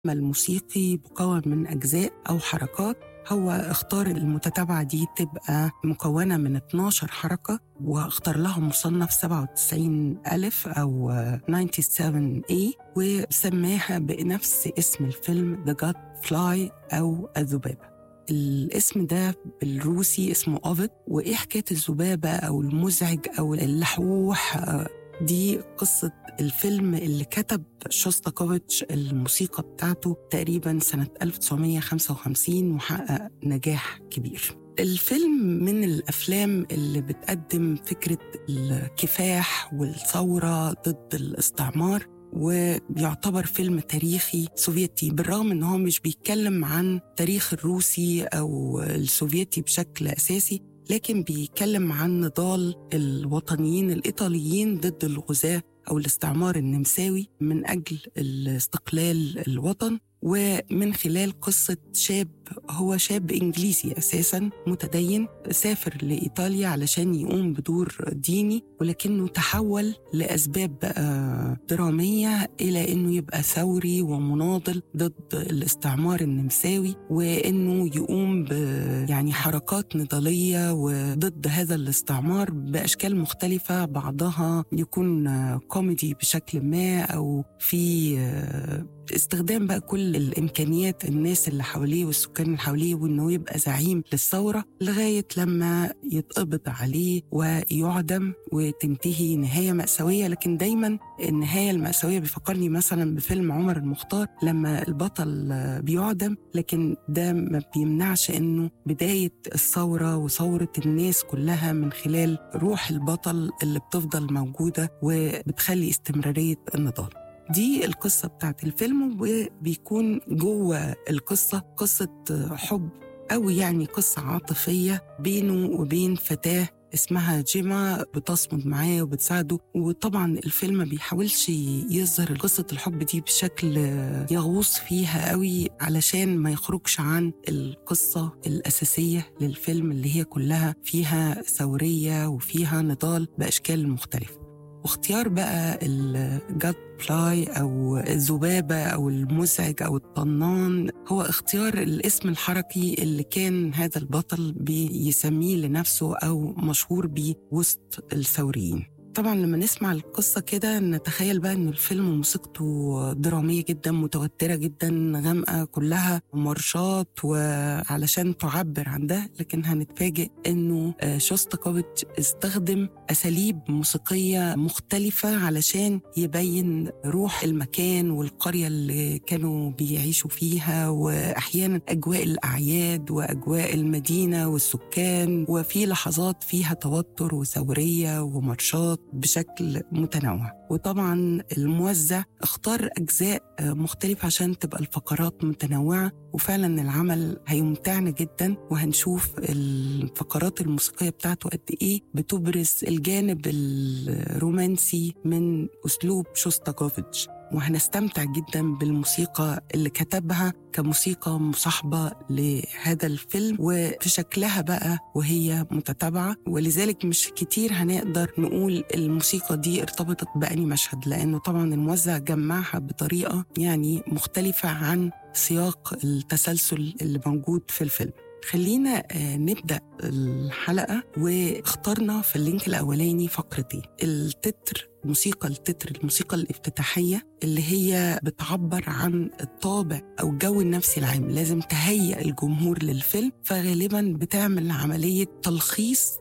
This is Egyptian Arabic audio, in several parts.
عمل موسيقي مكون من أجزاء أو حركات هو اختار المتتابعة دي تبقى مكونة من 12 حركة واختار لها مصنف 97 ألف أو 97 A وسماها بنفس اسم الفيلم The God Fly أو الذبابة الاسم ده بالروسي اسمه أوفيد وإيه حكاية الذبابة أو المزعج أو اللحوح دي قصة الفيلم اللي كتب شوستاكوفيتش الموسيقى بتاعته تقريبا سنة 1955 وحقق نجاح كبير الفيلم من الأفلام اللي بتقدم فكرة الكفاح والثورة ضد الاستعمار وبيعتبر فيلم تاريخي سوفيتي بالرغم ان هو مش بيتكلم عن تاريخ الروسي او السوفيتي بشكل اساسي لكن بيتكلم عن نضال الوطنيين الايطاليين ضد الغزاة او الاستعمار النمساوي من اجل استقلال الوطن ومن خلال قصة شاب هو شاب إنجليزي أساسا متدين سافر لإيطاليا علشان يقوم بدور ديني ولكنه تحول لأسباب درامية إلى أنه يبقى ثوري ومناضل ضد الاستعمار النمساوي وأنه يقوم ب يعني حركات نضالية وضد هذا الاستعمار بأشكال مختلفة بعضها يكون كوميدي بشكل ما أو في استخدام بقى كل الامكانيات الناس اللي حواليه والسكان اللي حواليه وانه يبقى زعيم للثوره لغايه لما يتقبض عليه ويعدم وتنتهي نهايه ماساويه لكن دايما النهايه الماساويه بيفكرني مثلا بفيلم عمر المختار لما البطل بيعدم لكن ده ما بيمنعش انه بدايه الثوره وثوره الناس كلها من خلال روح البطل اللي بتفضل موجوده وبتخلي استمراريه النضال دي القصة بتاعت الفيلم وبيكون جوه القصة قصة حب أو يعني قصة عاطفية بينه وبين فتاة اسمها جيما بتصمد معاه وبتساعده وطبعا الفيلم ما بيحاولش يظهر قصة الحب دي بشكل يغوص فيها قوي علشان ما يخرجش عن القصة الأساسية للفيلم اللي هي كلها فيها ثورية وفيها نضال بأشكال مختلفة واختيار بقى الجاد فلاي او الذبابه او المزعج او الطنان هو اختيار الاسم الحركي اللي كان هذا البطل بيسميه لنفسه او مشهور بيه وسط الثوريين طبعا لما نسمع القصة كده نتخيل بقى إن الفيلم موسيقته درامية جدا متوترة جدا غامقة كلها مارشات وعلشان تعبر عن ده لكن هنتفاجئ إنه شوستاكوفيتش استخدم أساليب موسيقية مختلفة علشان يبين روح المكان والقرية اللي كانوا بيعيشوا فيها وأحيانا أجواء الأعياد وأجواء المدينة والسكان وفي لحظات فيها توتر وثورية ومارشات بشكل متنوع وطبعا الموزع اختار أجزاء مختلفة عشان تبقى الفقرات متنوعة وفعلا العمل هيمتعنا جدا وهنشوف الفقرات الموسيقية بتاعته قد إيه بتبرز الجانب الرومانسي من أسلوب شوستاكوفيتش وهنستمتع جدا بالموسيقى اللي كتبها كموسيقى مصاحبة لهذا الفيلم وفي شكلها بقى وهي متتابعة ولذلك مش كتير هنقدر نقول الموسيقى دي ارتبطت بأني مشهد لأنه طبعا الموزع جمعها بطريقة يعني مختلفة عن سياق التسلسل اللي موجود في الفيلم خلينا نبدأ الحلقة واخترنا في اللينك الأولاني فقرتين التتر موسيقى التتر الموسيقى الافتتاحية اللي هي بتعبر عن الطابع أو الجو النفسي العام لازم تهيئ الجمهور للفيلم فغالبا بتعمل عملية تلخيص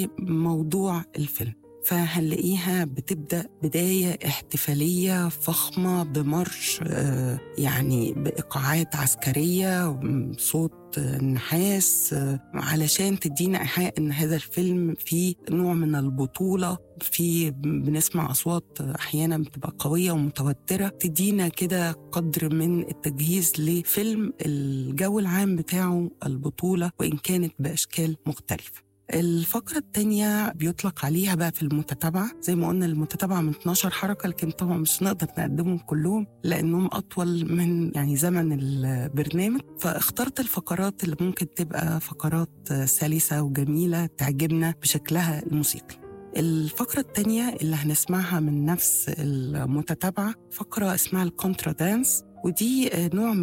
لموضوع الفيلم فهنلاقيها بتبدا بدايه احتفاليه فخمه بمرش يعني بايقاعات عسكريه صوت نحاس علشان تدينا ايحاء ان هذا الفيلم فيه نوع من البطوله في بنسمع اصوات احيانا بتبقى قويه ومتوتره تدينا كده قدر من التجهيز لفيلم الجو العام بتاعه البطوله وان كانت باشكال مختلفه الفقرة التانية بيطلق عليها بقى في المتتابعة زي ما قلنا المتتابعة من 12 حركة لكن طبعا مش نقدر نقدمهم كلهم لأنهم أطول من يعني زمن البرنامج فاخترت الفقرات اللي ممكن تبقى فقرات سلسة وجميلة تعجبنا بشكلها الموسيقي الفقرة التانية اللي هنسمعها من نفس المتتابعة فقرة اسمها الكونترا دانس ودي نوع من